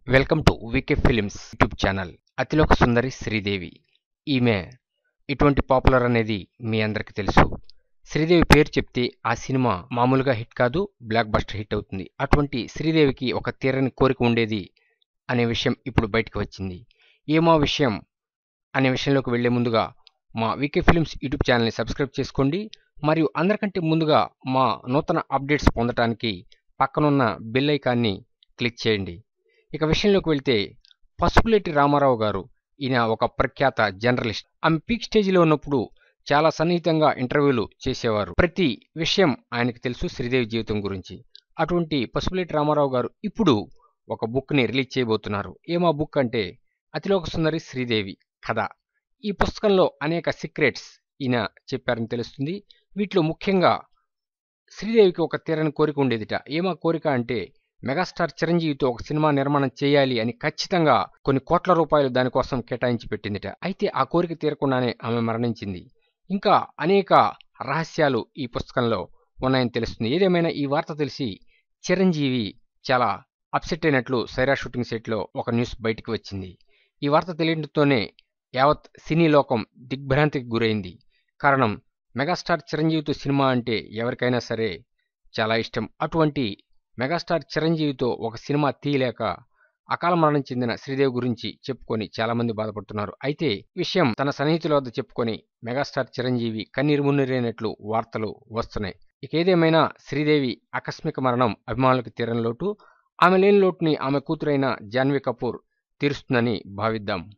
welcome to VK films YouTube channel అతిలోక సుందరి శ్రీదేవి ఈమె ఇటువంటి పాపులర్ అనేది మీ అందరికీ తెలుసు శ్రీదేవి పేరు చెప్తే ఆ సినిమా మామూలుగా హిట్ కాదు బ్లాక్ బస్టర్ హిట్ అవుతుంది అటువంటి శ్రీదేవికి ఒక తీరని కోరిక ఉండేది అనే విషయం ఇప్పుడు బయటకు వచ్చింది ఏమో ఆ విషయం అనే విషయంలోకి వెళ్లే ముందుగా మా వికే ఫిలిమ్స్ యూట్యూబ్ ఛానల్ని సబ్స్క్రైబ్ చేసుకోండి మరియు అందరికంటే ముందుగా మా నూతన అప్డేట్స్ పొందడానికి పక్కనున్న బెల్ ఐకాన్ని క్లిక్ చేయండి ఇక విషయంలోకి వెళ్తే పసుపులేటి రామారావు గారు ఈయన ఒక ప్రఖ్యాత జర్నలిస్ట్ ఆమె పీక్ స్టేజిలో ఉన్నప్పుడు చాలా సన్నిహితంగా ఇంటర్వ్యూలు చేసేవారు ప్రతి విషయం ఆయనకు తెలుసు శ్రీదేవి జీవితం గురించి అటువంటి పసుపులేటి రామారావు గారు ఇప్పుడు ఒక బుక్ని రిలీజ్ చేయబోతున్నారు ఏమా బుక్ అంటే అతిలోక సుందరి శ్రీదేవి కథ ఈ పుస్తకంలో అనేక సీక్రెట్స్ ఈయన చెప్పారని తెలుస్తుంది వీటిలో ముఖ్యంగా శ్రీదేవికి ఒక తీరని కోరిక ఉండేదిట ఏమా కోరిక అంటే మెగాస్టార్ చిరంజీవితో ఒక సినిమా నిర్మాణం చేయాలి అని ఖచ్చితంగా కొన్ని కోట్ల రూపాయలు దానికోసం కేటాయించి పెట్టిందిట అయితే ఆ కోరిక తీరకుండానే ఆమె మరణించింది ఇంకా అనేక రహస్యాలు ఈ పుస్తకంలో ఉన్నాయని తెలుస్తుంది ఏదేమైనా ఈ వార్త తెలిసి చిరంజీవి చాలా అప్సెట్ అయినట్లు సైరా షూటింగ్ సెట్లో ఒక న్యూస్ బయటికి వచ్చింది ఈ వార్త తెలియడంతోనే యావత్ సినీ లోకం దిగ్భ్రాంతికి గురైంది కారణం మెగాస్టార్ చిరంజీవితో సినిమా అంటే ఎవరికైనా సరే చాలా ఇష్టం అటువంటి మెగాస్టార్ చిరంజీవితో ఒక సినిమా తీయలేక అకాల మరణం చెందిన శ్రీదేవి గురించి చెప్పుకొని చాలా మంది బాధపడుతున్నారు అయితే విషయం తన సన్నిహితుల వద్ద చెప్పుకొని మెగాస్టార్ చిరంజీవి కన్నీరు మున్నీరైనట్లు వార్తలు వస్తున్నాయి ఇక ఏదేమైనా శ్రీదేవి ఆకస్మిక మరణం అభిమానులకు తీరని లోటు ఆమె లేని లోటుని ఆమె కూతురైన జాన్వీ కపూర్ తీరుస్తుందని భావిద్దాం